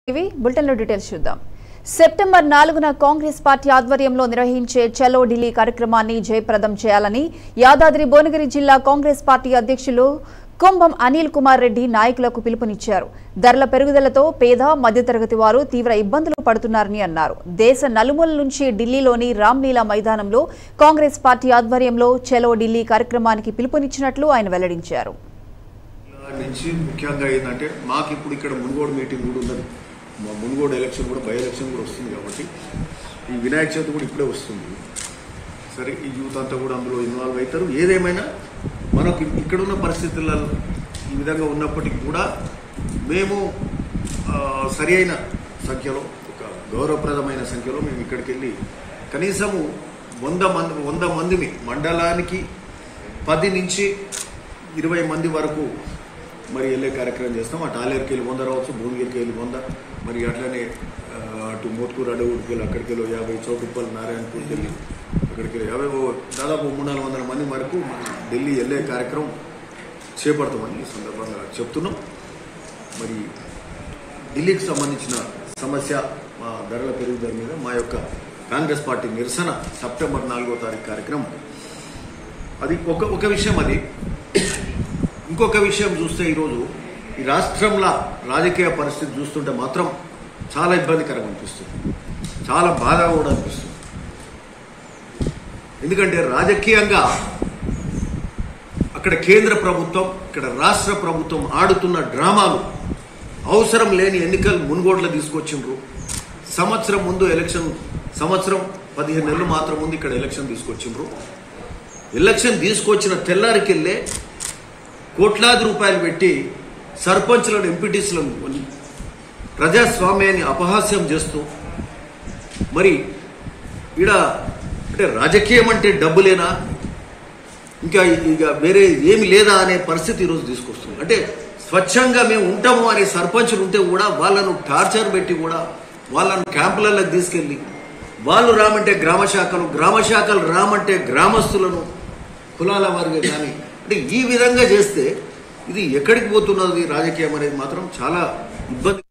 ఇవి బులెటిన్లో డీటెయిల్స్ చూద్దాం సెప్టెంబర్ నాలుగున కాంగ్రెస్ పార్టీ ఆధ్వర్యంలో నిర్వహించే చలో ఢిల్లీ కార్యక్రమాన్ని జయప్రదం చేయాలని యాదాద్రి భువనగిరి జిల్లా కాంగ్రెస్ పార్టీ అధ్యక్షులు కుంభం అనిల్ కుమార్ రెడ్డి నాయకులకు పిలుపునిచ్చారు ధరల పెరుగుదలతో పేద మధ్యతరగతి వారు తీవ్ర ఇబ్బందులు పడుతున్నారని అన్నారు దేశ నలుమూల నుంచి ఢిల్లీలోని రామ్లీలా మైదానంలో కాంగ్రెస్ పార్టీ ఆధ్వర్యంలో చలో ఢిల్లీ కార్యక్రమానికి పిలుపునిచ్చినట్లు ఆయన వెల్లడించారు నుంచి ముఖ్యంగా ఏంటంటే మాకు ఇప్పుడు ఇక్కడ మునుగోడు మీటింగ్ కూడా ఉన్నది మా మునుగోడు ఎలక్షన్ కూడా బై ఎలక్షన్ కూడా వస్తుంది కాబట్టి ఈ వినాయక చవితి కూడా ఇప్పుడే వస్తుంది సరే ఈ యూత్ అంతా కూడా అందులో ఇన్వాల్వ్ అవుతారు ఏదేమైనా మనకు ఇక్కడున్న పరిస్థితులలో ఈ విధంగా ఉన్నప్పటికీ కూడా మేము ఆ, సరి అయిన సంఖ్యలో ఒక గౌరవప్రదమైన సంఖ్యలో మేము ఇక్కడికి వెళ్ళి కనీసము వంద మంది వంద మందిని మండలానికి పది నుంచి ఇరవై మంది వరకు మరి వెళ్ళే కార్యక్రమం చేస్తాం అటు ఆలేరుకి వెళ్ళి వంద రావచ్చు భువనగిరికి వెళ్ళి వంద మరి అట్లనే ఆ, అటు మోత్కూరు అడవుడికి వెళ్ళి అక్కడికి వెళ్ళి యాభై చౌటుప్పల్ నారాయణపూర్కి వెళ్ళి అక్కడికి వెళ్ళి యాభై ఓ దాదాపు మూడు నాలుగు వందల మంది వరకు మనం ఢిల్లీ వెళ్ళే కార్యక్రమం చేపడతామని ఈ సందర్భంగా చెప్తున్నాం మరి ఢిల్లీకి సంబంధించిన సమస్య మా ధరల పెరుగుదల మీద మా యొక్క కాంగ్రెస్ పార్టీ నిరసన సెప్టెంబర్ నాలుగో తారీఖు కార్యక్రమం అది ఒక ఒక విషయం అది ఇంకొక విషయం చూస్తే ఈరోజు ఈ రాష్ట్రంలో రాజకీయ పరిస్థితి చూస్తుంటే మాత్రం చాలా ఇబ్బందికరంగా అనిపిస్తుంది చాలా బాధగా కూడా అనిపిస్తుంది ఎందుకంటే రాజకీయంగా అక్కడ కేంద్ర ప్రభుత్వం ఇక్కడ రాష్ట్ర ప్రభుత్వం ఆడుతున్న డ్రామాలు అవసరం లేని ఎన్నికలు మునుగోడ్ల తీసుకొచ్చిండ్రు సంవత్సరం ముందు ఎలక్షన్ సంవత్సరం పదిహేను నెలలు మాత్రం ముందు ఇక్కడ ఎలక్షన్ తీసుకొచ్చిండ్రు ఎలక్షన్ తీసుకొచ్చిన తెల్లారికెళ్ళే కోట్లాది రూపాయలు పెట్టి సర్పంచ్లను ఎంపీటీసీలను కొని ప్రజాస్వామ్యాన్ని అపహాస్యం చేస్తూ మరి ఈడ అంటే రాజకీయం అంటే డబ్బులేనా ఇంకా ఇక వేరే ఏమి లేదా అనే పరిస్థితి ఈరోజు తీసుకొస్తుంది అంటే స్వచ్ఛంగా మేము ఉంటాము అనే సర్పంచులు ఉంటే కూడా వాళ్ళను టార్చర్ పెట్టి కూడా వాళ్ళను క్యాంపులలో తీసుకెళ్ళి వాళ్ళు రామంటే గ్రామ శాఖలు గ్రామ శాఖలు రామంటే గ్రామస్తులను కులాల వారిగా కానీ అంటే ఈ విధంగా చేస్తే ఇది ఎక్కడికి పోతున్నది రాజకీయం అనేది మాత్రం చాలా ఇబ్బంది